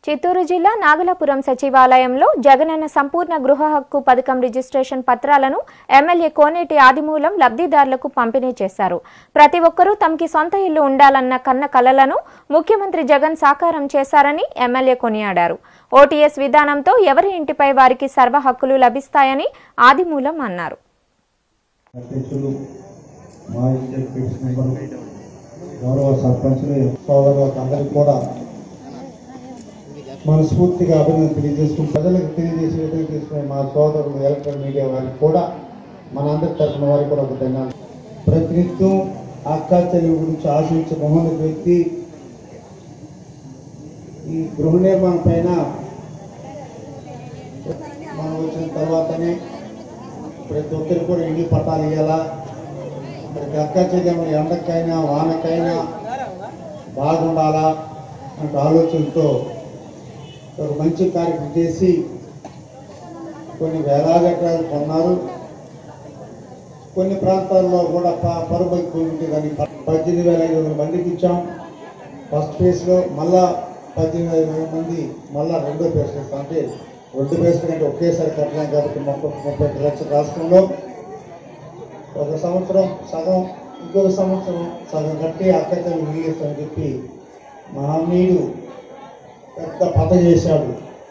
చిత్తూరు జిల్లా నాగలాపురం సచివాలయంలో జగనన్న సంపూర్ణ గృహ హక్కు పథకం రిజిస్ట్రేషన్ పత్రాలను ఎమ్మెల్యే కోనేటి ఆదిమూలం లబ్ధిదారులకు పంపిణీ చేశారు ప్రతి ఒక్కరూ తమకి సొంత ఇల్లు ఉండాలన్న కన్న కలలను ముఖ్యమంత్రి జగన్ సాకారం చేశారని ఎమ్మెల్యే కొనియాడారు ఓటీఎస్ విధానంతో ఎవరి ఇంటిపై వారికి సర్వ హక్కులు లభిస్తాయని ఆదిమూలం అన్నారు అధ్యక్షులు మా ఎగ్జిక్యూటివ్ మెంబరు గౌరవ సర్పంచులు సోదరులకు అందరికీ కూడా మనస్ఫూర్తిగా అభినందన తెలియజేసుకుని ప్రజలకు తెలియజేసే విధంగా తీసుకునే మా సోదరులు ఎలక్ట్రానిక్ మీడియా వారికి కూడా మన అందరి తరఫున వారికి కూడా ఒక ధన్యవాదాలు ప్రతినిత్యం అక్క చెల్లి గురించి ఆశించే మహోన్నత వ్యక్తి ఈ గృహ నిర్మాణం పైన మనం వచ్చిన తర్వాతనే ప్రతి ఒక్కరికి కూడా ఇంటి పట్టాలు ఇవ్వాలా ప్రతి అక్క చెల్లెమ్మ ఎండకైనా వానకైనా బాగుండాలా అంటే ఆలోచనతో ఒక మంచి కార్యక్రమం చేసి కొన్ని వేలాది ఎకరాలు కొన్నారు కొన్ని ప్రాంతాల్లో కూడా ప- పరుబైకి పోయింది దాన్ని ప- పద్దెనిమిది వేల ఐదు వందల మందికి ఇచ్చాం ఫస్ట్ ఫేజ్లో మళ్ళా పద్దెనిమిది వేల మంది మళ్ళా రెండో ఫేజ్ ఇస్తాం అంటే రెండు ఫేజ్ల కంటే ఒకేసారి కట్టలేం కాబట్టి ముప్పై ముప్పై ఐదు లక్షల రాష్ట్రంలో ఒక సంవత్సరం సగం ఇంకొక సంవత్సరం సగం కట్టి అక్కడికి మిగిలిస్తామని చెప్పి మహనీయుడు పెద్ద పత చేశాడు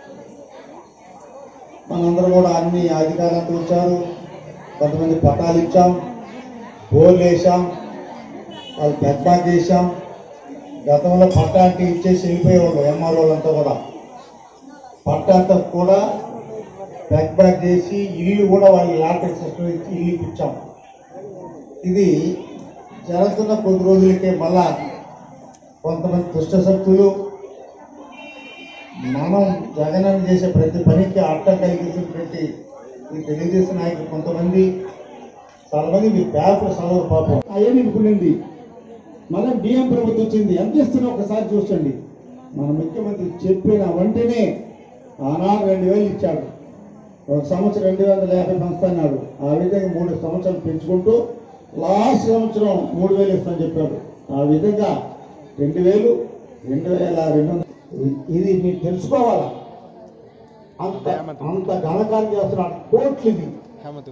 మనందరం కూడా అన్ని అధికారులతో ఇచ్చారు కొంతమంది పట్టాలు ఇచ్చాం బోర్లు వేసాం వాళ్ళు పెద్దాకి వేసాం గతంలో పట్టాకి ఇచ్చేసి వెళ్ళిపోయేవాళ్ళు ఎంఆర్ వాళ్ళంతా కూడా పట్టాంతా కూడా బ్యాక్ బ్యాక్ చేసి ఇల్లు కూడా వాళ్ళు లాటరీ సిస్టమ్ ఇచ్చి ఇల్లు ఇప్పించాం ఇది జరుగుతున్న కొద్ది రోజులకే మళ్ళా కొంతమంది దుష్ట శక్తులు మనం జగనన్న చేసే ప్రతి పనికి అడ్డం కలిగించినటువంటి ఈ తెలుగుదేశం నాయకులు కొంతమంది చాలా మంది మీ పేపర్ చదవరు పాపం అయ్యని అనుకునింది మళ్ళీ బియ్యం ప్రభుత్వం వచ్చింది ఎంత ఇస్తున్నా ఒకసారి చూసండి మన ముఖ్యమంత్రి చెప్పిన వెంటనే ఆనాడు రెండు వేలు ఇచ్చాడు ఒక సంవత్సరం రెండు వందల యాభై పంచుతున్నాడు ఆ విధంగా మూడు సంవత్సరాలు పెంచుకుంటూ లాస్ట్ సంవత్సరం మూడు వేలు ఇస్తామని చెప్పాడు ఆ విధంగా రెండు వేలు రెండు వేల రెండు వందలు ఇది మీరు తెలుసుకోవాలా అంత అంత ఘనకారం చేస్తున్నాడు కోట్లు ఇది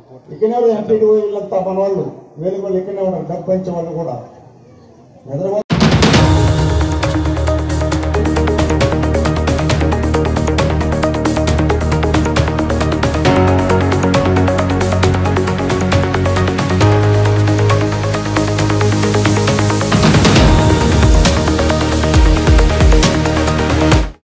ఇక్కడ ఎంపీ వీళ్ళంతా మన వాళ్ళు వేలు వాళ్ళు ఇక్కడనే ఉన్నారు డబ్బు పంచే వాళ్ళు కూడా హైదరాబాద్